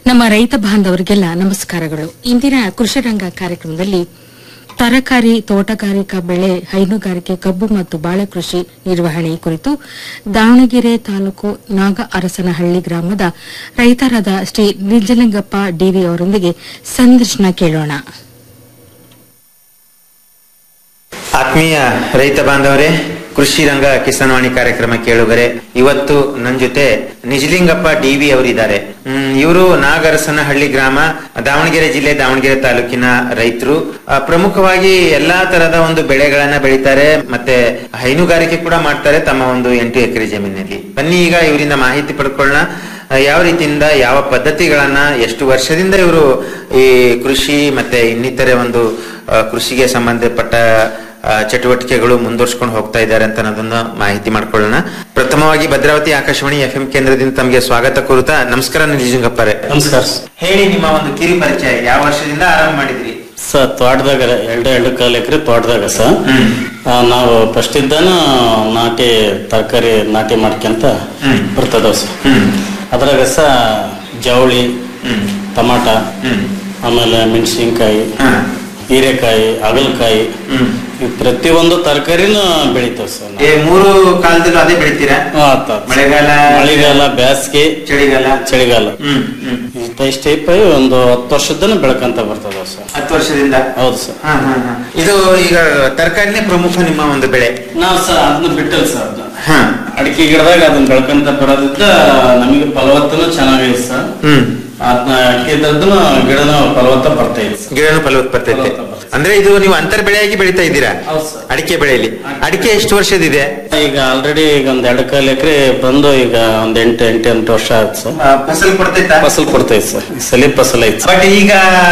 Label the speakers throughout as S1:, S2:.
S1: ನಮ್ಮ ರೈತ ಬಾಂಧವರಿಗೆಲ್ಲ ನಮಸ್ಕಾರಗಳು ಇಂದಿನ ಕೃಷಿ ರಂಗ ಕಾರ್ಯಕ್ರಮದಲ್ಲಿ ತರಕಾರಿ ತೋಟಗಾರಿಕಾ ಬೆಳೆ ಹೈನುಗಾರಿಕೆ ಕಬ್ಬು ಮತ್ತು ಬಾಳೆ ಕೃಷಿ ನಿರ್ವಹಣೆ ಕುರಿತು ದಾವಣಗೆರೆ ತಾಲೂಕು ನಾಗ ಅರಸನಹಳ್ಳಿ ಗ್ರಾಮದ ರೈತರಾದ ಶ್ರೀ ನಿಜಲಿಂಗಪ್ಪ ಡಿವಿ ಅವರೊಂದಿಗೆ ಸಂದರ್ಶನ ಕೇಳೋಣ
S2: ಆತ್ಮೀಯ ರೈತ ಬಾಂಧವರೇ ಕೃಷಿ ರಂಗ ಕಿಸಾನ್ವಾಣಿ ಕಾರ್ಯಕ್ರಮ ಕೇಳುಗರೆ ಇವತ್ತು ನನ್ನ ಜೊತೆ ನಿಜಲಿಂಗಪ್ಪ ಡಿವಿ ಅವರಿದ್ದಾರೆ ಇವರು ನಾಗರಸನಹಳ್ಳಿ ಗ್ರಾಮ ದಾವಣಗೆರೆ ಜಿಲ್ಲೆ ದಾವಣಗೆರೆ ತಾಲೂಕಿನ ರೈತರು ಆ, ಪ್ರಮುಖವಾಗಿ ಎಲ್ಲಾ ತರದ ಒಂದು ಬೆಳೆಗಳನ್ನ ಬೆಳಿತಾರೆ ಮತ್ತೆ ಹೈನುಗಾರಿಕೆ ಕೂಡ ಮಾಡ್ತಾರೆ ತಮ್ಮ ಒಂದು ಎಂಟು ಎಕರೆ ಜಮೀನಿನಲ್ಲಿ ಬನ್ನಿ ಈಗ ಇವರಿಂದ ಮಾಹಿತಿ ಪಡ್ಕೊಳ್ಳೋಣ ಆ, ಯಾವ ರೀತಿಯಿಂದ ಯಾವ ಪದ್ಧತಿಗಳನ್ನ ಎಷ್ಟು ವರ್ಷದಿಂದ ಇವರು ಈ ಕೃಷಿ ಮತ್ತೆ ಇನ್ನಿತರೆ ಒಂದು ಆ, ಕೃಷಿಗೆ ಸಂಬಂಧಪಟ್ಟ ಆ, ಚಟುವಟಿಕೆಗಳು ಮುಂದುವರ್ಸ್ಕೊಂಡು ಹೋಗ್ತಾ ಇದ್ದಾರೆ ಅಂತ ಅನ್ನೋದನ್ನ ಮಾಹಿತಿ ಮಾಡ್ಕೊಳ್ಳೋಣ ಪ್ರಥಮವಾಗಿ ಭದ್ರಾವತಿ ಆಕಾಶವಾಣಿ ಎಫ್ ಎಂ ಕೇಂದ್ರದಿಂದ ತಮಗೆ ಸ್ವಾಗತ ಕೋರುತ್ತಾ ನಮಸ್ಕಾರ ನಿಜಂಗಪ್ಪರೆ
S3: ನಮಸ್ಕಾರ ಸರ್.
S2: ಹೇಳಿ ನಿಮ್ಮ ಒಂದು ಕಿರಿ ಪರಿಚಯ ಯಾವ ವರ್ಷದಿಂದ ಆರಂಭ ಮಾಡಿದ್ರಿ
S3: ಸರ್ ತೋಟದಾಗ ಎರಡು ಎರಡು ಕಾಲು ಎಕರೆ ತೋಟದಾಗ ಸರ್ ಆ, ನಾವು ಫಸ್ಟ್ ಇದ್ದಾನ ನಾಟಿ ತರಕಾರಿ ನಾಟಿ ಮಾಡ್ಕೊಂತ
S2: ಹ್ಮ್.
S3: ಬರ್ತದವ ಸರ್
S2: ಹ್ಮ್
S3: ಅದ್ರಾಗ ಸ ಜವಳಿ
S2: ಹ್ಮ್
S3: ಟಮಾಟ
S2: ಹ್ಮ್
S3: ಆಮೇಲೆ ಮೆಣಸಿನ್ಕಾಯಿ
S2: ಹಾ.
S3: ಹೀರೆಕಾಯಿ ಹಾಗಲಕಾಯಿ
S2: ಹ್ಮ್
S3: ಈ ಪ್ರತಿಯೊಂದು ತರಕಾರಿನೂ ಬೆಳಿತಾವ ಸರ್ ನಾವು.
S2: ಏ ಮೂರು ಕಾಲದಲ್ಲೂ ಅದೇ ಬೆಳಿತೀರಾ
S3: ಆ, ಆತ್ ಆತ್.
S2: ಮಳೆಗಾಲ
S3: ಮಳೆಗಾಲ ಬೇಸಿಗೆ
S2: ಚಳಿಗಾಲ
S3: ಚಳಿಗಾಲ
S2: ಹ್ಮ್ ಹ್ಮ್
S3: ಇಷ್ಟ ಟೈಪ್ ಒಂದು ಹತ್ತು ವರ್ಷದನ ಬೆಳಕಂತ ಬರ್ತದ ಸರ್
S2: ಹತ್ತು ವರ್ಷದಿಂದ
S3: ಹೌದು ಸರ್
S2: ಹಾ ಹಾ ಹಾ ಇದು ಈಗ ತರಕಾರಿನೇ ಪ್ರಮುಖ ನಿಮ್ಮ ಒಂದು ಬೆಳೆ
S3: ನಾವು ಸರ್ ಅದನ್ನ ಬಿಟ್ಟಲ್ ಸರ್ ಅದನ್ನ
S2: ಹಾ
S3: ಅಡಿಕೆ ಗಿಡದಾಗ ಅದನ್ನ ಬೆಳ್ಕೊಂತ ಬರೋದ್ರಿಂದ ನಮಗೆ ಫಲವತ್ತನು ಚೆನ್ನಾಗೈತೆ ಸರ್
S2: ಹ್ಮ್
S3: ಅದನ್ನ ಹಾಕಿದ್ರದ್ದು ಗಿಡನ ಫಲವತ್ತ ಬರ್ತಾ ಇದೆ ಸರ್
S2: ಗಿಡನು ಫಲವತ್ ಬರ್ತೈತೆ
S3: ಫಲವತ್ತ ಬರ್ತೈತೆ.
S2: ಅಂದ್ರೆ ಇದು ನೀವು ಅಂತರ್ ಬೆಳೆಯಾಗಿ ಬೆಳಿತಾ ಇದ್ದೀರಾ
S3: ಹೌದು ಸರ್.
S2: ಅಡಿಕೆ ಬೆಳೆಯಲ್ಲಿ ಅಡಿಕೆ ಎಷ್ಟು ವರ್ಷದಿದೆ
S3: ಈಗ ಆಲ್ರೆಡಿ ಈಗ ಒಂದ್ ಎರಡು ಕಾಲು ಎಕರೆ ಬಂದು ಈಗ ಒಂದ್ ಎಂಟು ಎಂಟು ಎಂಟು ವರ್ಷ ಆಯ್ತು ಸರ್
S2: ಫಸಲ್ ಕೊಡ್ತೈತಾ
S3: ಫಸಲ್ ಕೊಡ್ತೈತೆ ಸರ್ ಈ ಸಲಿ ಫಸಲ್ ಐತೆ ಸರ್
S2: ಬಟ್ ಈಗ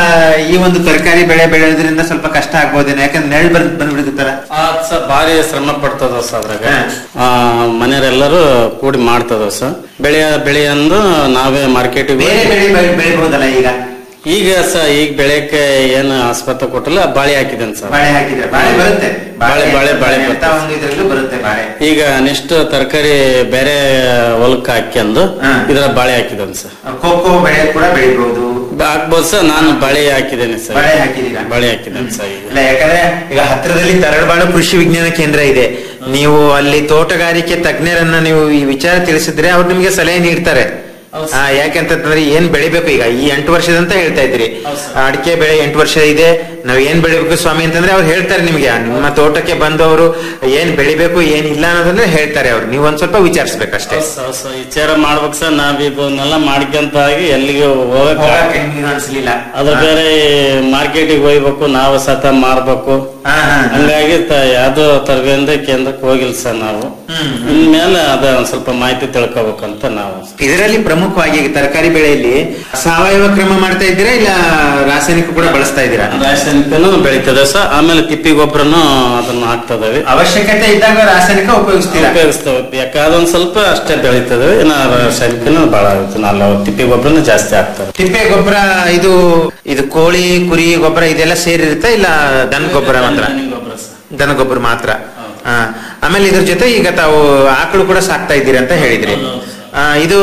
S2: ಈ ಒಂದು ತರಕಾರಿ ಬೆಳೆ ಬೆಳೆಯೋದ್ರಿಂದ ಸ್ವಲ್ಪ ಕಷ್ಟ ಆಗ್ಬೋದೇನೋ ಯಾಕಂದ್ರೆ ನೆರಳು ಬಂದ್ ಬಂದ್ಬಿಡುತ್ತಲ್ಲ
S3: ಆತ್ ಸರ್ ಭಾರಿ ಶ್ರಮ ಪಡ್ತದ ಸರ್ ಅದ್ರಾಗ
S2: ಹಾ.
S3: ಆ, ಮನೆಯವರೆಲ್ಲರೂ ಕೂಡಿ ಮಾಡ್ತದ ಸರ್ ಬೆಳೆಯ ಬೆಳೆ ಅಂದು ನಾವೇ ಮಾರ್ಕೆಟಿಗೆ
S2: ಬೇರೆ ಬೆಳೆ ಬೆಳೆ- ಬೆಳಿಬಹುದಲ್ಲ ಈಗ
S3: ಈಗ ಸರ್ ಈಗ ಬೆಳೆಕ್ಕೆ ಏನು ಆಸ್ಪತ್ರೆ ಕೊಟ್ಟಿಲ್ಲ ಬಾಳೆ ಹಾಕಿದ್ದೇನೆ ಸರ್
S2: ಬಾಳೆ ಹಾಕಿದ್ರೆ ಬಾಳೆ ಬರುತ್ತೆ
S3: ಬಾಳೆ- ಬಾಳೆ- ಬಾಳೆ
S2: ಅಂತ
S3: ಬರುತ್ತೆ.
S2: ಒಂದು ಇದ್ರಲ್ಲೂ ಬರುತ್ತೆ ಬಾಳೆ
S3: ಈಗ ನೆಕ್ಸ್ಟ್ ತರಕಾರಿ ಬೇರೆ ಹೊಲಕ್ಕ ಹಾಕ್ಯಂದು
S2: ಹಾ.
S3: ಇದ್ರ ಬಾಳೆ ಹಾಕಿದ್ದೇನೆ ಸರ್
S2: ಕೋಕೋ ಬೆಳೆ ಕೂಡ ಬೆಳಿಬಹುದು
S3: ಹಾಕ್ಬೋದು ಸರ್ ನಾನು ಬಾಳೆ ಹಾಕಿದ್ದೇನೆ ಸರ್
S2: ಬಾಳೆ ಹಾಕಿದ್ದೀರಾ?
S3: ಬಾಳೆ ಹಾಕಿದ್ದೇನೆ ಸರ್ ಈಗ
S2: ಇಲ್ಲ ಯಾಕಂದ್ರೆ ಈಗ ಹತ್ತಿರದಲ್ಲಿ ತರಳಬಾಳು ಕೃಷಿ ವಿಜ್ಞಾನ ಕೇಂದ್ರ ಇದೆ ನೀವು ಅಲ್ಲಿ ತೋಟಗಾರಿಕೆ ತಜ್ಞರನ್ನ ನೀವು ಈ ವಿಚಾರ ತಿಳಿಸಿದ್ರೆ ಅವ್ರು ನಿಮ್ಗೆ ಸಲಹೆ ನೀಡ್ತಾರೆ
S3: ಹೌದು
S2: ಆ, ಯಾಕೆಂತಂದ್ರೆ ಏನ್ ಬೆಳಿಬೇಕು ಈಗ ಈ ಎಂಟು ವರ್ಷದಂತ ಹೇಳ್ತಾ ಇದ್ರಿ
S3: ಹೌದು ಸರ್.
S2: ಆ, ಅಡಿಕೆ ಬೆಳೆ ಎಂಟು ವರ್ಷ ಇದೆ ನಾವ್ ಏನ್ ಬೆಳಿಬೇಕು ಸ್ವಾಮಿ ಅಂತಂದ್ರೆ ಅವ್ರು ಹೇಳ್ತಾರೆ ನಿಮ್ಗೆ ನಿಮ್ಮ ತೋಟಕ್ಕೆ ಬಂದವರು ಏನ್ ಬೆಳಿಬೇಕು ಏನಿಲ್ಲ ಅನ್ನೋದನ್ನ ಹೇಳ್ತಾರೆ ಅವ್ರು ನೀವು ಒಂದ್ ಸ್ವಲ್ಪ ವಿಚಾರಿಸ್ಬೇಕಷ್ಟೇ
S3: ಹೌದ್ ಸರ್, ಹೌದ್ ಸರ್. ವಿಚಾರ ಮಾಡ್ಬೇಕು ಸರ್ ನಾವ್ ಇದನ್ನೆಲ್ಲ ಮಾಡ್ಕೊಂತ ಆಗಿ ಎಲ್ಲಿಗೆ ಹೋಗಕ್
S2: ಹೋಗಕ್ಕೆ ನಿಮ್ಗೆ ಅನ್ಸ್ಲಿಲ್ಲ
S3: ಅದ್ರ ಬೇರೆ ಮಾರ್ಕೆಟಿಗೆ ಹೋಗ್ಬೇಕು ನಾವು ಸತ ಮಾರ್ಬೇಕು
S2: ಹಾ, ಹಾ, ಹಾ.
S3: ಹಂಗಾಗಿ ತ- ಯಾವ್ದೋ ತರಬೇತಿ ಕೇಂದ್ರಕ್ಕೆ ಹೋಗಿಲ್ಲ ಸರ್ ನಾವು
S2: ಹ್ಮ್.
S3: ಇನ್ಮೇಲೆ ಅದ ಒಂದ್ ಸ್ವಲ್ಪ ಮಾಹಿತಿ ತಿಳ್ಕೊಬೇಕಂತ ನಾವು
S2: ಇದರಲ್ಲಿ ಪ್ರಮುಖವಾಗಿ ಈಗ ತರಕಾರಿ ಬೆಳೆಯಲ್ಲಿ ಸಾವಯವ ಕ್ರಮ ಮಾಡ್ತಾ ಇದ್ದೀರಾ ಇಲ್ಲ ರಾಸಾಯನಿಕ ಕೂಡ ಬಳಸ್ತಾ ಇದ್ದೀರಾ
S3: ರಾಸಾಯನಿಕನು ಬೆಳಿತದೆ ಸರ್ ಆಮೇಲೆ ತಿಪ್ಪಿ ಗೊಬ್ಬರನು ಅದನ್ನ ಹಾಕ್ತದವಿ
S2: ಅವಶ್ಯಕತೆ ಇದ್ದಾಗ ರಾಸಾಯನಿಕ ಉಪಯೋಗಿಸ್ತೀರಾ
S3: ಉಪಯೋಗಿಸ್ತೇವೆ ಬೇಕಾದ ಒಂದ್ ಸ್ವಲ್ಪ ಅಷ್ಟೇ ಬೆಳಿತದೆ ಇನ್ನ ರಾಸಾಯನಿಕನು ಬಹಳ ಆಗುತ್ತೆ ನಾವು ತಿಪ್ಪಿ ಗೊಬ್ಬರನು ಜಾಸ್ತಿ ಆಗ್ತದೆ
S2: ತಿಪ್ಪೆ ಗೊಬ್ಬರ ಇದು ಇದು ಕೋಳಿ ಕುರಿ ಗೊಬ್ಬರ ಇದೆಲ್ಲ ಸೇರಿರುತ್ತೆ ಇಲ್ಲ ದನ ಗೊಬ್ಬರ ಮಾತ್ರ
S3: ಗೊಬ್ಬರ ಸರ್
S2: ದನ ಗೊಬ್ಬರ ಮಾತ್ರ ಆ, ಆಮೇಲೆ ಇದ್ರ ಜೊತೆ ಈಗ ತಾವು ಆಕಳು ಕೂಡ ಸಾಕ್ತಾ ಇದ್ದೀರಿ ಅಂತ ಹೇಳಿದ್ರಿ
S3: ಹೌದು,
S2: ಆ, ಇದು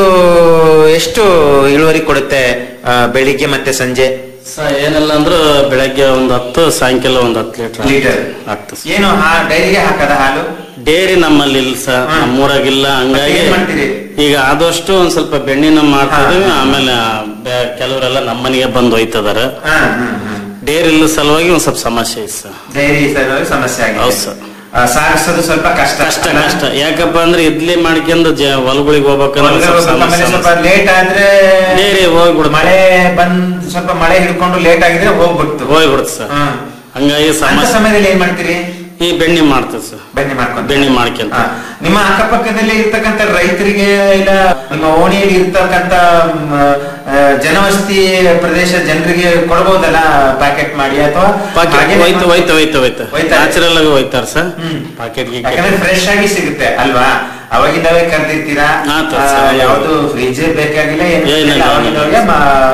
S2: ಎಷ್ಟು ಇಳುವರಿ ಕೊಡುತ್ತೆ ಆ, ಬೆಳಿಗ್ಗೆ ಮತ್ತೆ ಸಂಜೆ
S3: ಸರ್ ಏನಿಲ್ಲ ಅಂದ್ರೂ ಬೆಳಗ್ಗೆ ಒಂದ್ ಹತ್ತು ಸಾಯಂಕಾಲ ಒಂದ್ ಹತ್ತು ಲೀಟರ್
S2: ಲೀಟರ್
S3: ಆಗ್ತದೆ ಸರ್.
S2: ಏನು ಹಾ ಡೈರಿಗೆ ಹಾಕದ ಹಾಲು
S3: ಡೇರಿ ನಮ್ಮಲ್ಲಿ ಇಲ್ಲ ಸರ್
S2: ಹಾ.
S3: ನಮ್ಮೂರಾಗಿಲ್ಲ ಹಂಗಾಗಿ
S2: ಮತ್ತೆ ಏನ್ ಮಾಡ್ತೀರಿ?
S3: ಈಗ ಆದಷ್ಟು ಒಂದ್ ಸ್ವಲ್ಪ ಬೆಣ್ಣಿನ ಮಾಡ್ತಾ ಇದೀವಿ ಆಮೇಲೆ ಬೆ- ಕೆಲವರೆಲ್ಲ ನಮ್ಮನೆಗೆ ಬಂದು ಒಯ್ತದಾರ
S2: ಹಾ, ಹಾ, ಹಾ.
S3: ಡೇರಿ ಇಲ್ಲ ಸಲುವಾಗಿ ಒಂದ್ ಸ್ವಲ್ಪ ಸಮಸ್ಯೆ ಐತೆ ಸರ್
S2: ಡೈರಿ ಸಲುವಾಗಿ ಸಮಸ್ಯೆ ಆಗಿದೆ
S3: ಹೌದು ಸರ್.
S2: ಆ, ಸಾಗಿಸೋದು ಸ್ವಲ್ಪ ಕಷ್ಟ
S3: ಕಷ್ಟ ಕಷ್ಟ ಯಾಕಪ್ಪ ಅಂದ್ರೆ ಇಡ್ಲಿ ಮಾಡ್ಕೊಂಡು ಜ ಹೊಲಗಳಿಗೆ ಹೋಗ್ಬೇಕಂದ್ರೆ
S2: ಹೊರಗಡೆ
S3: ಸ್ವಲ್ಪ
S2: ಸ್ವಲ್ಪ ಆಮೇಲೆ
S3: ಸಮಸ್ಯೆ
S2: ಸ್ವಲ್ಪ ಲೇಟ್ ಆದ್ರೆ
S3: ಡೇರಿ ಹೋಗ್ಬಿಡುತ್ತೆ.
S2: ಮಳೆ ಬಂದ್ ಸ್ವಲ್ಪ ಮಳೆ ಹಿಡ್ಕೊಂಡು ಲೇಟ್ ಆಗಿದ್ರೆ ಹೋಗ್ಬಿಡ್ತು
S3: ಹೋಗ್ಬಿಡುತ್ತೆ ಸರ್
S2: ಹ್ಮ್.
S3: ಹಂಗಾಗಿ
S2: ಅಂತ
S3: ಸಮಸ್ಯೆ
S2: ಸಮಯದಲ್ಲಿ ಏನ್ ಮಾಡ್ತೀರಿ
S3: ಈ ಬೆಣ್ಣೆ ಮಾಡ್ತೇವೆ ಸರ್
S2: ಬೆಣ್ಣೆ ಮಾಡ್ಕೊಂಡು
S3: ಬೆಣ್ಣೆ ಮಾಡ್ಕೊಂತ
S2: ಹಾ. ನಿಮ್ಮ ಅಕ್ಕಪಕ್ಕದಲ್ಲಿ ಇರ್ತಕ್ಕಂಥ ರೈತರಿಗೆ ಇಲ್ಲ ನಿಮ್ಮ ಓಣಿಯಲ್ಲಿ ಇರ್ತಕ್ಕಂಥ ಮ್, ಆ, ಜನವಸತಿ ಪ್ರದೇಶ ಜನರಿಗೆ ಕೊಡ್ಬೋದಲ್ಲ ಪ್ಯಾಕೆಟ್ ಮಾಡಿ ಅಥವಾ
S3: ಪಾಕೆಟ್
S2: ಹಾಗೇನೆ
S3: ಹೋಯ್ತು ಹೋಯ್ತು ಹೋಯ್ತು ಹೋಯ್ತು
S2: ಹೋಯ್ತಾರೆ.
S3: ನ್ಯಾಚುರಲ್ ಆಗಿ ಹೋಯ್ತಾರ ಸರ್
S2: ಹ್ಮ್.
S3: ಪಾಕೆಟ್
S2: ಯಾಕಂದ್ರೆ ಫ್ರೆಶ್ ಆಗಿ ಸಿಗುತ್ತೆ ಅಲ್ವಾ ಅವಾಗಿಂದವೇ ಕರ್ದಿರ್ತೀರಾ
S3: ಹಾ, ತ-
S2: ಆ,
S3: ಸರಿ.
S2: ಯಾವ್ದು ಫ್ರಿಜ್ ಬೇಕಾಗಿಲ್ಲ ಏನು
S3: ಏನಿಲ್ಲ,
S2: ಬೇಕಾಗಿಲ್ಲ. ಅವಾಗಿಂದವ್ರಿಗೆ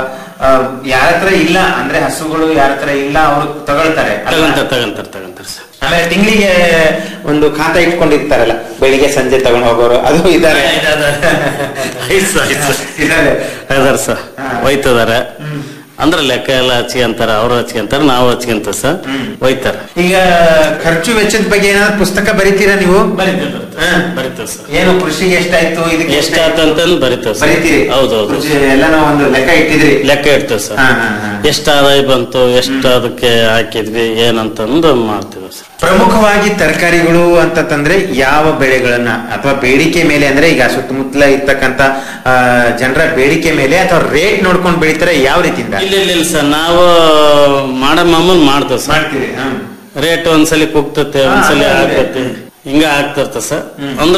S2: ಯಾರ ಹತ್ರ ಇಲ್ಲ ಅಂದ್ರೆ ಹಸುಗಳು ಯಾರ ಹತ್ರ ಇಲ್ಲ ಅವರು ತಗೊಳ್ತಾರೆ ಅಲ್ವಾ?
S3: ತಗಂತಾರ ತಗಂತಾರ ತಗಂತಾರ ಸರ್
S2: ಆಮೇಲೆ ತಿಂಗಳಿಗೆ ಒಂದು ಖಾತಾ ಇಟ್ಕೊಂಡಿರ್ತಾರಲ್ಲ ಬೆಳಿಗ್ಗೆ ಸಂಜೆ ತಗೊಂಡು ಹೋಗೋರು ಅದು ಇದ್ದಾರೆ
S3: ಐತ್ ಸರ್, ಐತ್ ಸರ್.
S2: ಇದ್ದಾರೆ
S3: ಇದಾರೆ ಸರ್ ಒಯ್ತದಾರೆ ಅಂದ್ರೆ ಲೆಕ್ಕ ಎಲ್ಲ ಹಚ್ಕೊಂತಾರ ಅವ್ರು ಹಚ್ಕೊಂತಾರ ನಾವು ಹಚ್ಕೊಂತ ಸರ್ ಒಯ್ತಾರ
S2: ಈಗ ಖರ್ಚು ವೆಚ್ಚದ ಬಗ್ಗೆ ಏನಾದ್ರು ಪುಸ್ತಕ ಬರಿತೀರಾ ನೀವು ಹಾ.
S3: ಬರಿತೇವೆ ಸರ್
S2: ಏನು ಕೃಷಿಗೆ ಎಷ್ಟಾಯ್ತು ಇದಕ್ಕೆ
S3: ಎಷ್ಟಾತ ಅಂತಂದು ಬರಿತೇವೆ ಸರ್
S2: ಬರಿತೀರಿ
S3: ಹೌದೌದು
S2: ಕೃಷಿ ಎಲ್ಲಾನು ಒಂದು ಲೆಕ್ಕ ಇಟ್ಟಿದ್ರಿ
S3: ಲೆಕ್ಕ ಇಡ್ತೇವೆ ಸರ್
S2: ಹಾ, ಹಾ, ಹಾ.
S3: ಎಷ್ಟು ಆದಾಯ ಬಂತು ಎಷ್ಟು ಅದಕ್ಕೆ ಹಾಕಿದ್ವಿ ಏನಂತಂದು ಮಾಡ್ತೀವಿ ಸರ್
S2: ಪ್ರಮುಖವಾಗಿ ತರಕಾರಿಗಳು ಅಂತಂದ್ರೆ ಯಾವ ಬೆಳೆಗಳನ್ನ ಅಥವಾ ಬೇಡಿಕೆ ಮೇಲೆ ಅಂದ್ರೆ ಈಗ ಸುತ್ತಮುತ್ತಲ ಇರ್ತಕ್ಕಂತ ಜನರ ಬೇಡಿಕೆ ಮೇಲೆ ಅಥವಾ ರೇಟ್ ನೋಡ್ಕೊಂಡು ಬೆಳಿತಾರೆ ಯಾವ ರೀತಿಯಿಂದ
S3: ಇಲ್ಲ ಇಲ್ಲ ಇಲ್ಲ ಸರ್ ನಾವು ಮಾಡೋ ಮಾಮೂಲ್ ಮಾಡ್ತೇವೆ ಸರ್
S2: ಮಾಡ್ತೀರಿ ಹ್ಮ್.
S3: ರೇಟ್ ಒಂದ್ಸಲಿ ಕುಗ್ತತೆ
S2: ಹಾ,
S3: ಒಂದ್ಸಲಿ
S2: ಅದೇ, ಅದೇ.
S3: ಆಗ್ತತೆ ಹಿಂಗ ಆಗ್ತಿರ್ತ ಸರ್ ಅಂದ್ರ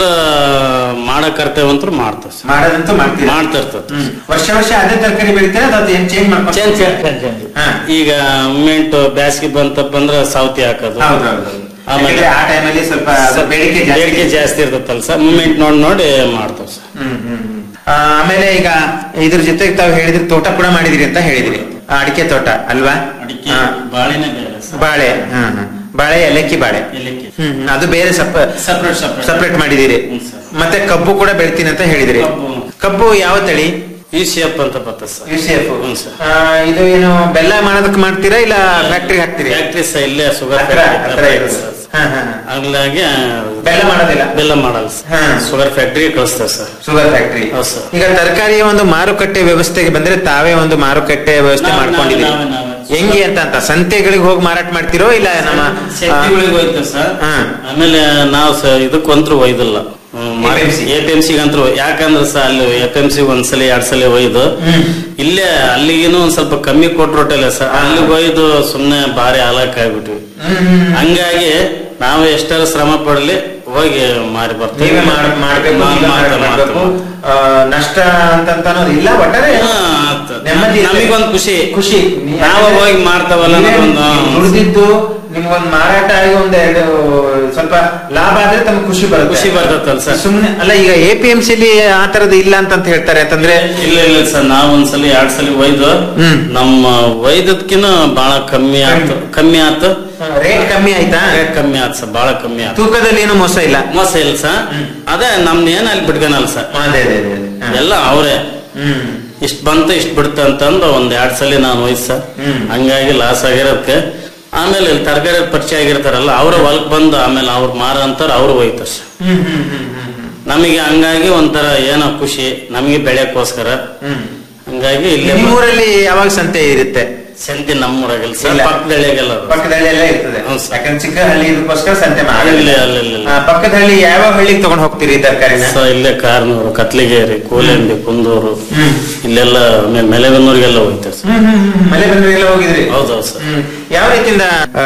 S3: ಮಾಡೋ ಕರ್ತೇವಂತ್ರ ಮಾಡ್ತೇವೆ ಸರ್
S2: ಮಾಡೋದಂತೂ ಮಾಡ್ತೀರಿ
S3: ಮಾಡ್ತಿರ್ತದೆ
S2: ಹ್ಮ್. ವರ್ಷ ವರ್ಷ ಅದೇ ತರಕಾರಿ ಬೆಳಿತೀರಾ ಅಥವಾ ಏನ್ ಚೇಂಜ್ ಮಾಡ್ಕೊಂಡು
S3: ಚೇಂಜ್ ಚೇಂಜ್ ಚೇಂಜ್
S2: ಹಾ.
S3: ಈಗ ಮಿಂಟು ಬ್ಯಾಸ್ಗಿ ಬಂತಪ್ಪ ಅಂದ್ರ ಸೌತಿ ಹಾಕೋದು
S2: ಹೌದೌದು
S3: ಆಮೇಲೆ
S2: ಯಾಕಂದ್ರೆ ಆ ಟೈಮಲ್ಲಿ ಸ್ವಲ್ಪ ಬೇಡಿಕೆ
S3: ಬೇಡಿಕೆ
S2: ಜಾಸ್ತಿ
S3: ಜಾಸ್ತಿ ಇರ್ತೈತಲ್ಲ ಸರ್ ಮೂಮೆಂಟ್ ನೋಡಿ ನೋಡಿ ಮಾಡ್ತೇವೆ ಸರ್
S2: ಹ್ಮ್, ಹ್ಮ್, ಹ್ಮ್. ಆ, ಆಮೇಲೆ ಈಗ ಇದ್ರ ಜೊತೆಗೆ ತಾವು ಹೇಳಿದ್ರಿ ತೋಟ ಕೂಡ ಮಾಡಿದಿರಿ ಅಂತ ಹೇಳಿದಿರಿ ಆ, ಅಡಿಕೆ ತೋಟ ಅಲ್ವಾ
S3: ಅಡಿಕೆ
S2: ಹಾ.
S3: ಬಾಳೆನೆ ಬೇರೆ ಸರ್
S2: ಬಾಳೆ ಹಾ, ಹಾ. ಬಾಳೆ ಏಲಕ್ಕಿ ಬಾಳೆ
S3: ಏಲಕ್ಕಿ.
S2: ಹ್ಮ್ ಹ್ಮ್. ಅದು ಬೇರೆ ಸಪ್
S3: ಸಪ್ರೇಟ್ ಸಪ್ರೇಟ್
S2: ಸಪ್ರೇಟ್ ಮಾಡಿದಿರಿ
S3: ಹ್ಮ್, ಸರ್.
S2: ಮತ್ತೆ ಕಬ್ಬು ಕೂಡ ಬೆಳಿತೀನಿ ಅಂತ ಹೇಳಿದಿರಿ
S3: ಕಬ್ಬು.
S2: ಕಬ್ಬು ಯಾವ ತಳಿ
S3: ಇ ಸಿ ಎಫ್ ಅಂತ ಬರ್ತದೆ ಸರ್
S2: UCF.
S3: ಹ್ಮ್, ಸರ್.
S2: ಆ, ಇದು ಏನು ಬೆಲ್ಲ ಮಾಡೋದಕ್ಕೆ ಮಾಡ್ತೀರಾ ಇಲ್ಲ ಫ್ಯಾಕ್ಟ್ರಿ ಹಾಕ್ತೀರಿ
S3: ಫ್ಯಾಕ್ಟ್ರಿ ಸಹ ಇಲ್ಲೇ ಶುಗರ್
S2: ಹತ್ರ ಹತ್ರ ಇರೋದು. ಹಾ, ಹಾ, ಹಾ.
S3: ಹಂಗಾಗಿ
S2: ಬೆಲ್ಲ ಮಾಡೋದಿಲ್ಲ
S3: ಬೆಲ್ಲ ಮಾಡಲ್ಲ
S2: ಹಾ.
S3: ಶುಗರ್ ಫ್ಯಾಕ್ಟ್ರಿಗೆ ಕಳಿಸ್ತೇವೆ ಸರ್
S2: ಶುಗರ್ ಫ್ಯಾಕ್ಟ್ರಿ
S3: ಹೌದು ಸರ್.
S2: ಈಗ ತರಕಾರಿಯ ಒಂದು ಮಾರುಕಟ್ಟೆ ವ್ಯವಸ್ಥೆಗೆ ಬಂದ್ರೆ ತಾವೇ ಒಂದು ಮಾರುಕಟ್ಟೆ ವ್ಯವಸ್ಥೆ
S3: ನಾವೇ-
S2: ಮಾಡ್ಕೊಂಡಿದ್ದೀರಿ
S3: ನಾವೇ- ನಾವೇ.
S2: ಹೆಂಗೆ ಅಂತ ಅಂತ ಸಂತೆಗಳಿಗೆ ಹೋಗಿ ಮಾರಾಟ ಮಾಡ್ತಿರೋ ಇಲ್ಲ ನಮ್ಮ
S3: ಶಕ್ತಿಗಳಿಗೆ ಹೋಯ್ತೇವೆ ಸರ್
S2: ಹಾ.
S3: ಆಮೇಲೆ ನಾವು ಸ ಇದಕ್ಕಂತೂ ಒಯ್ದಿಲ್ಲ
S2: APMC.
S3: A P M C ಅಂತೂ ಯಾಕಂದ್ರೆ ಸರ್ ಅಲ್ಲಿ ಎ ಪಿ ಎಂ ಸಿ ಒಂದ್ಸಲಿ ಎರಡ್ ಸಲ ಒಯ್ದು
S2: ಹ್ಮ್.
S3: ಇಲ್ಲೇ ಅಲ್ಲಿಗೇನು ಒಂದ್ ಸ್ವಲ್ಪ ಕಮ್ಮಿ ಕೊಟ್ರೊಟ್ಟಲ್ಲ ಸರ್ ಅಲ್ಲಿಗೆ ಒಯ್ದು ಸುಮ್ನೆ ಭಾರಿ ಹಾಲಕ್ ಆಗ್ಬಿಟ್ವಿ
S2: ಹ್ಮ್.
S3: ಹಂಗಾಗಿ ನಾವು ಎಷ್ಟಾರ ಶ್ರಮ ಪಡ್ಲಿ ಹೋಗಿ ಮಾರಿ ಬರ್ತೀವಿ
S2: ನೀವೇ ಮಾಡ್- ಮಾಡ್ಬೇಕು
S3: ಮಾ-
S2: ನೀವೇ
S3: ಮಾಡ್ತೇವೆ,
S2: ಮಾಡ್ಬೇಕು
S3: ಮಾಡ್ತೇವೆ.
S2: ಆ, ನಷ್ಟ ಅಂತ ಅನ್ನೋದು ಇಲ್ಲ ಒಟ್ಟಾರೆ
S3: ಹಾ, ಆತು.
S2: ನೆಮ್ಮದಿ ಇದೆ.
S3: ನಮಿಗೊಂದ್ ಖುಷಿ
S2: ಖುಷಿ
S3: ನಾವು ಹೋಗಿ ಮಾಡ್ತಾವಲ್ಲ
S2: ನೀವೇ
S3: ಅನ್ನೋದೊಂದು
S2: ದುಡ್ದಿದ್ದು ನಿಮ್ಗೊಂದ್ ಮಾರಾಟ ಆಗಿ ಒಂದ್ ಎರಡು ಸ್ವಲ್ಪ ಲಾಭ ಆದ್ರೆ ತಮ್ಗೆ ಖುಷಿ ಬರುತ್ತೆ
S3: ಖುಷಿ ಬರ್ತೈತಲ್ಲ ಸರ್
S2: ಸುಮ್ನೆ ಅಲ್ಲ ಈಗ ಎ ಪಿ ಎಂ ಸಿಲಿ ಆ ತರದ್ ಇಲ್ಲ ಅಂತ ಹೇಳ್ತಾರೆ ಅಂತಂದ್ರೆ
S3: ಇಲ್ಲ ಇಲ್ಲ ಸರ್ ನಾವ್ ಒಂದ್ಸಲಿ ಎರಡ್ ಸಲ ಒಯ್ದು
S2: ಹ್ಮ್.
S3: ನಮ್ಮ ಒಯ್ದದ್ಕಿನ ಬಹಳ ಕಮ್ಮಿ ಆಯ್ತು ಕಮ್ಮಿ ಆಯ್ತು
S2: ರೇಟ್ ಕಮ್ಮಿ ಆಯ್ತಾ
S3: ರೇಟ್ ಕಮ್ಮಿ ಆಯ್ತು ಸರ್ ಬಹಳ ಕಮ್ಮಿ ಆಯ್ತು
S2: ತೂಕದಲ್ಲಿ ಏನು ಮೋಸ ಇಲ್ಲ
S3: ಮೋಸ ಇಲ್ಲ ಸರ್ ಅದೇ ನಮ್ದು ಏನ್ ಅಲ್ಲಿ ಬಿಟ್ಕನಲ್ಲ ಸರ್
S2: ಅದೇ ಅದೇ ಅದೇ ಅದೇ. ಹಾ.
S3: ಎಲ್ಲ ಅವರೇ
S2: ಹ್ಮ್
S3: ಇಷ್ಟ ಬಂತು ಇಷ್ಟ ಬಿಡ್ತ ಅಂತಂದು ಒಂದ್ ಎರಡ್ ಸಲ ನಾನು ಒಯ್ದು ಸರ್
S2: ಹ್ಮ್.
S3: ಹಂಗಾಗಿ ಲಾಸ್ ಆಗಿರೋದಕ್ಕೆ ಆಮೇಲೆ ಇಲ್ಲಿ ತರಕಾರಿ ಪರಿಚಯ ಆಗಿರ್ತಾರಲ್ಲ ಅವ್ರ ಹೊಲಕ್ ಬಂದು ಆಮೇಲೆ ಅವ್ರು ಮಾರ ಅಂತಾರ ಅವ್ರು ಒಯ್ತಾರ ಸರ್
S2: ಹ್ಮ್ ಹ್ಮ್ ಹ್ಮ್ ಹ್ಮ್ ಹ್ಮ್
S3: ನಮಗೆ ಹಂಗಾಗಿ ಒಂಥರ ಏನೋ ಖುಷಿ ನಮಗೆ ಬೆಳೆಯಕ್ಕೋಸ್ಕರ
S2: ಹ್ಮ್
S3: ಹಂಗಾಗಿ ಇಲ್ಲಿ
S2: ನಿಮ್ಮೂರಲ್ಲಿ ಯಾವಾಗ ಸಂತೆ ಇರುತ್ತೆ
S3: ಸಂತೆ ನಮ್ಮೂರಾಗಿಲ್ಲ ಸರ್
S2: ಇಲ್ಲ.
S3: ಪಕ್ಕದಳ್ಳಿಗೆಲ್ಲ ಅದು.
S2: ಪಕ್ಕದಲ್ಲಿ ಎಲ್ಲ ಇರ್ತದೆ
S3: ಹ್ಮ್ ಸರ್.
S2: ಯಾಕಂದ್ರೆ ಚಿಕ್ಕ ಹಳ್ಳಿ ಇದಕ್ಕೋಸ್ಕರ ಸಂತೆ
S3: ಅಲ್ಲಿ
S2: ಮಾಡಲ್ಲ
S3: ಅಲ್ಲಿ ಅಲ್ಲಿ
S2: ಆ, ಪಕ್ಕದ ಹಳ್ಳಿ ಯಾವ ಹಳ್ಳಿಗೆ ತಗೊಂಡ್ ಹೋಗ್ತೀರಿ ತರಕಾರಿನ
S3: ಸೊ ಇಲ್ಲೇ ಕಾರ್ನೂರು ಕತ್ಲಿಗೇರಿ ಕೂಲೆಂಡಿ ಕುಂದೂರು
S2: ಹ್ಮ್.
S3: ಇಲ್ಲೆಲ್ಲ ಆಮೇಲೆ ಮೆಲೆಬೆನ್ನೂರಿಗೆಲ್ಲ ಹೋಗ್ತಾರೆ ಸರ್
S2: ಹ್ಮ್ ಹ್ಮ್ ಹ್ಮ್. ಮಲೆ ಬಂದ್ರೆಲ್ಲ ಹೋಗಿದ್ರಿ
S3: ಹೌದೌದು ಸರ್
S2: ಹ್ಮ್. ಯಾವ ರೀತಿಯಿಂದ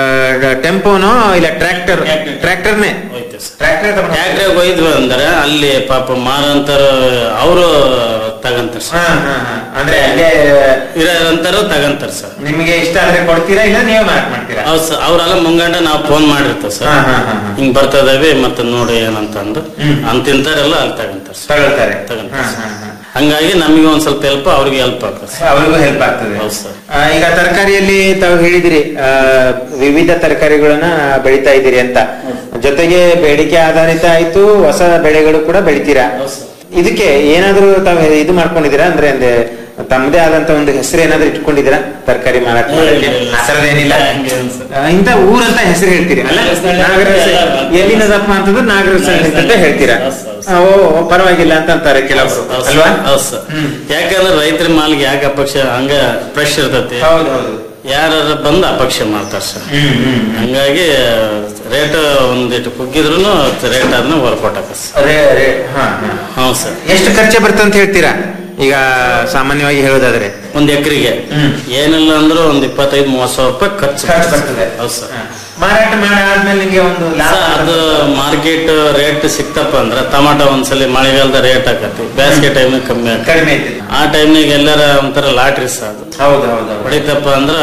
S2: ಟೆಂಪೋನೋ ಇಲ್ಲ ಟ್ರ್ಯಾಕ್ಟರ್
S3: Tractor.
S2: ಟ್ರ್ಯಾಕ್ಟರ್ನೇ
S3: ಹೋಗ್ತೇವೆ ಸರ್
S2: ಟ್ರ್ಯಾಕ್ಟರ್ ತಗೊಂಡ್
S3: ಟ್ಯಾಕ್ಟ್ರಾಗ ಒಯ್ದ್ವಿ ಅಂದ್ರೆ ಅಲ್ಲಿ ಪಾಪ ಮಾರಂತಾರ ಅವರು ತಗಂತಾರ ಸರ್
S2: ಹಾ ಹಾ ಹಾ ಅಂದ್ರೆ ಅಲ್ಲೇ
S3: ಇರೋರಂತಾರು ತಗಂತಾರ ಸರ್
S2: ನಿಮಗೆ ಇಷ್ಟ ಆದ್ರೆ ಕೊಡ್ತೀರಾ ಇಲ್ಲ ನೀವೇ ಮಾರಾಟ ಮಾಡ್ತೀರಾ
S3: ಹೌದು ಸರ್ ಅವ್ರೆಲ್ಲ ಮುಂಗಂಡ ನಾವು ಫೋನ್ ಮಾಡಿರ್ತೇವೆ ಸರ್
S2: ಹಾ ಹಾ ಹಾ ಹಾ.
S3: ಹಿಂಗ್ ಬರ್ತದವಿ ಮತ್ತೆ ನೋಡಿ ಏನಂತ ಅಂದು
S2: ಹ್ಮ್.
S3: ಅಂತಿಂತಾರೆಲ್ಲ ಅಲ್ಲಿ ತಗಂತಾರ ಸರ್
S2: ತಗೊಳ್ತಾರೆ
S3: ತಗೊಂತಾರೆ
S2: ಹಾ, ಹಾ, ಹಾ.
S3: ಹಂಗಾಗಿ ನಮಗೆ ಒಂದ್ ಸ್ವಲ್ಪ ಹೆಲ್ಪ್ ಅವ್ರಿಗೆ ಹೆಲ್ಪ್ ಆಗ್ತದೆ ಸರ್
S2: ಅವ್ರಿಗೂ ಹೆಲ್ಪ್ ಆಗ್ತದೆ
S3: ಹೌದು ಸರ್.
S2: ಆ, ಈಗ ತರಕಾರಿಯಲ್ಲಿ ತಾವು ಹೇಳಿದಿರಿ ಆ, ವಿವಿಧ ತರಕಾರಿಗಳನ್ನ ಬೆಳಿತಾ ಇದ್ದೀರಿ ಅಂತ ಜೊತೆಗೆ ಬೇಡಿಕೆ ಆಧಾರಿತ ಆಯ್ತು ಹೊಸ ಬೆಳೆಗಳು ಕೂಡ ಬೆಳಿತೀರಾ
S3: ಹೌದು ಸರ್.
S2: ಇದಕ್ಕೆ ಏನಾದ್ರೂ ತಾವು ಇದು ಮಾಡ್ಕೊಂಡಿದ್ದೀರಾ ಅಂದ್ರೆ ಅಂದ್ರೆ ತಮ್ಮದೇ ಆದಂತ ಒಂದು ಹೆಸರು ಏನಾದ್ರೂ ಇಟ್ಕೊಂಡಿದ್ದೀರಾ ತರಕಾರಿ ಮಾರಾಟ ಮಾಡಕ್ಕೆ
S3: ಇಲ್ಲ, ಇಲ್ಲ.
S2: ಆ ಥರದ್ದೇನಿಲ್ಲ
S3: ಹಂಗೇನ್ ಸರ್.
S2: ಆ, ಇಂಥ ಊರಂತ ಹೆಸರು ಹೇಳ್ತೀರಿ ಅಲ್ಲ
S3: ಹೆಸ್ರನ್ನ
S2: ನಾಗರಸ
S3: ಎಲ್ಲ
S2: ಎಲ್ಲಿನದಪ್ಪ ಅಂತಂದ್ರೆ ನಾಗರಸ ಅಂತ ಹೇಳ್ತೀರಾ
S3: ಹೌದು ಸರ್, ಹೌದು
S2: ಆ, ಓ ಓ, ಪರವಾಗಿಲ್ಲ ಅಂತ ಅಂತಾರೆ ಕೆಲವರು
S3: ಹೌದು ಸರ್.
S2: ಅಲ್ವಾ
S3: ಹೌದು ಸರ್
S2: ಹ್ಮ್.
S3: ಯಾಕಂದ್ರೆ ರೈತರ ಮಾಲ್ಗೆ ಯಾಕೆ ಅಪಕ್ಷ ಹಂಗ ಫ್ರೆಶ್ ಇರ್ತೈತಿ
S2: ಹೌದು ಹೌದು
S3: ಯಾರು ಬಂದು ಅಪಕ್ಷ ಮಾಡ್ತಾರ ಸರ್
S2: ಹ್ಮ್ ಹ್ಮ್
S3: ಹಂಗಾಗಿ ರೇಟ್ ಒಂದಿಟ್ಟು ಕುಗ್ಗಿದ್ರು ರೇಟ್ ಅದನ್ನ ವರ್ಕೌಟ್ ಆಗ ಸರ್
S2: ಅದೇ ಅದೇ ಹಾ ಹಾ
S3: ಹ್ಞೂ ಸರ್
S2: ಎಷ್ಟು ಖರ್ಚು ಬರ್ತಂತ ಅಂತ ಹೇಳ್ತೀರಾ ಈಗ ಸಾಮಾನ್ಯವಾಗಿ ಹೇಳೋದಾದ್ರೆ
S3: ಒಂದ್ ಎಕರೆಗೆ
S2: ಹ್ಮ್.
S3: ಏನಿಲ್ಲ ಅಂದ್ರೂ ಒಂದ್ ಇಪ್ಪತ್ತೈದು ಮೂವತ್ ಸಾವಿರ ರೂಪಾಯಿ ಖರ್ಚು
S2: ಖರ್ಚು ಬರ್ತದೆ
S3: ಹೌದು ಸರ್
S2: ಹಾ. ಮಾರಾಟ ಮಾಡಾದ್ಮೇಲೆ ನಿಮಗೆ ಒಂದು ಲಾಭ
S3: ಸರ್, ಅದು ಮಾರ್ಕೆಟ್ ರೇಟ್ ಸಿಕ್ತಪ್ಪ ಅಂದ್ರ ಟಮಾಟೋ ಒಂದ್ಸಲಿ ಮಳೆಗಾಲದ ರೇಟ್ ಆಕತಿ ಬೇಸಿಗೆ ಟೈಮ್ ಕಮ್ಮಿ ಆಕತಿ
S2: ಕಡಿಮೆ ಐತಿ
S3: ಆ ಟೈಮ್ನಾಗ ಎಲ್ಲಾರ ಒಂಥರ ಲಾಟ್ರಿ ಸರ್ ಅದು
S2: ಹೌದು ಹೌದು ಹೌದು
S3: ಹೊಡಿತಪ್ಪ ಅಂದ್ರ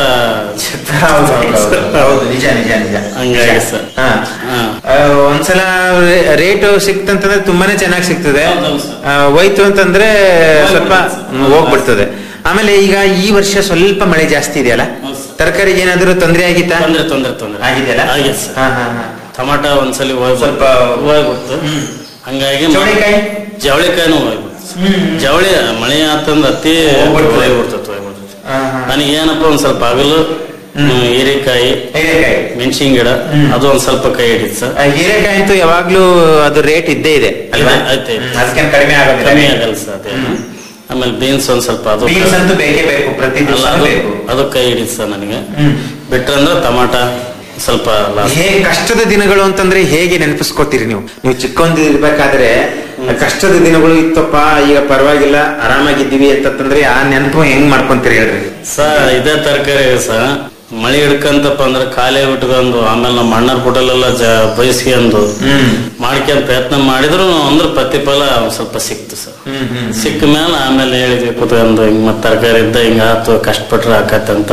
S2: ಹೌದು ಹೌದು ಹೌದು. ಹೌದು ನಿಜ ನಿಜ ನಿಜ
S3: ಹಂಗಾಗಿ
S2: ನಿಜ.
S3: ಸರ್.
S2: ಹಾ.
S3: ಹಾ.
S2: ಆ, ಒಂದ್ಸಲ ರೇಟ್ ಸಿಕ್ತಂತಂದ್ರೆ ತುಂಬಾನೇ ಚೆನ್ನಾಗಿ ಸಿಗ್ತದೆ
S3: ಹೌದೌದು ಸರ್.
S2: ಆ, ಹೋಯ್ತು ಅಂತಂದ್ರೆ ಸ್ವಲ್ಪ
S3: ಹೋಗ್ಬಿಡುತ್ತೆ ಸರ್.
S2: ಹೋಗ್ಬಿಡ್ತದೆ ಆಮೇಲೆ ಈಗ ಈ ವರ್ಷ ಸ್ವಲ್ಪ ಮಳೆ ಜಾಸ್ತಿ ಇದೆಯಲ್ಲ
S3: ಹೌದು ಸರ್.
S2: ತರಕಾರಿಗೆ ಏನಾದ್ರು ತೊಂದರೆ ಆಗಿತ್ತಾ
S3: ತೊಂದ್ರೆ ತೊಂದ್ರೆ ತೊಂದ್ರೆ
S2: ಆಗಿದೆಯಲ್ಲ
S3: ಆಗಿದೆ ಸರ್
S2: ಹಾ ಹಾ ಹಾ
S3: ಟಮಾಟ ಒಂದ್ಸಲಿ ಹೋಗ್
S2: ಸ್ವಲ್ಪ
S3: ಹೋಗ್ಬಿಡ್ತು ಹಂಗಾಗಿ ಮ-
S2: ಚೌಳಿಕಾಯಿ?
S3: ಜವಳಿಕಾಯಿನೂ ಹೋಗ್ಬಿಡ್ತು ಜವಳಿ ಮಳೆ ಆತಂದ ಅತಿ
S2: ಹೋಗ್ಬಿಡ್ತದೆ.
S3: ಹೋಗ್ಬಿಡ್ತದೆ ಹೋಗ್ಬಿಡ್ತದೆ
S2: ಹಾ ಹಾ
S3: ನನಗೆ ಏನಪ್ಪ ಒಂದ್ ಸ್ವಲ್ಪ ಹಗಲು ಹ್ಮ್, ಹೀರೆಕಾಯಿ
S2: ಹೀರೆಕಾಯಿ
S3: ಮೆಣಸಿನ ಗಿಡ ಅದು ಒಂದ್ ಸ್ವಲ್ಪ ಕೈ ಹಿಡಿತು ಸರ್
S2: ಆ, ಹೀರೆಕಾಯಿ ಅಂತೂ ಯಾವಾಗ್ಲೂ ಅದು ರೇಟ್ ಇದ್ದೇ ಇದೆ ಅಲ್ವಾ
S3: ಇದೆ, ಐತೆ, ಐತೆ.
S2: ಅದಕ್ಕೇನು ಕಡಿಮೆ ಆಗೋದಿಲ್ಲ
S3: ಕಮ್ಮಿ ಆಗಲ್ಲ ಸರ್ ಅದೇನು ಆಮೇಲೆ ಬೀನ್ಸ್ ಒಂದ್ ಸ್ವಲ್ಪ ಅದು
S2: ಬೀನ್ಸ್ ಅಂತೂ ಬೇಕೇ ಬೇಕು ಪ್ರತಿ
S3: ಅಲ್ಲ,
S2: ದಿವಸ
S3: ಅದು
S2: ಬೇಕು
S3: ಅದು ಕೈ ಹಿಡಿತು ಸರ್ ನನಗೆ
S2: ಹ್ಮ್.
S3: ಬಿಟ್ರಂದ್ರೆ ಟಮಾಟ ಸ್ವಲ್ಪ ಲಾಸ್
S2: ಹೇಗೆ ಕಷ್ಟದ ದಿನಗಳು ಅಂತಂದ್ರೆ ಹೇಗೆ ನೆನಪಿಸ್ಕೋತೀರಿ ನೀವು ನೀವು ಚಿಕ್ಕೊಂದು ಇರ್ಬೇಕಾದ್ರೆ ಕಷ್ಟದ ದಿನಗಳು ಇತ್ತಪ್ಪ ಈಗ ಪರವಾಗಿಲ್ಲ ಆರಾಮಾಗಿದ್ದೀವಿ ಅಂತಂದ್ರೆ ಆ ನೆನಪು ಹೆಂಗ್ ಮಾಡ್ಕೊಂತೀರಿ ಹೇಳ್ರಿ
S3: ಸ ಇದೇ ತರಕಾರಿ ಸ ಮಳಿ ಹಿಡ್ಕಂತಪ್ಪ ಅಂದ್ರೆ ಖಾಲಿ ಬಿಟ್ಕೊಂಡು ಆಮೇಲೆ ನಮ್ಮ ಅಣ್ಣರ ಪುಟಲೆಲ್ಲ ಜ ಬಯಸ್ಕೊಂಡು
S2: ಹ್ಮ್
S3: ಮಾಡ್ಕೊಂಡ್ ಪ್ರಯತ್ನ ಮಾಡಿದ್ರು ಅಂದ್ರೆ ಪ್ರತಿಫಲ ಒಂದ್ ಸ್ವಲ್ಪ ಸಿಕ್ತು ಸರ್
S2: ಹ್ಮ್ ಹ್ಮ್
S3: ಸಿಕ್ಕ ಮೇಲೆ ಆಮೇಲೆ ಹೇಳಿದ್ವಿ ಕುತ್ಕೊಂಡು ಹಿಂಗ್ ಮತ್ ತರಕಾರಿ ಇದ್ದ ಹಿಂಗ ಆತು ಕಷ್ಟಪಟ್ರೆ ಆಕತ್ತಂತ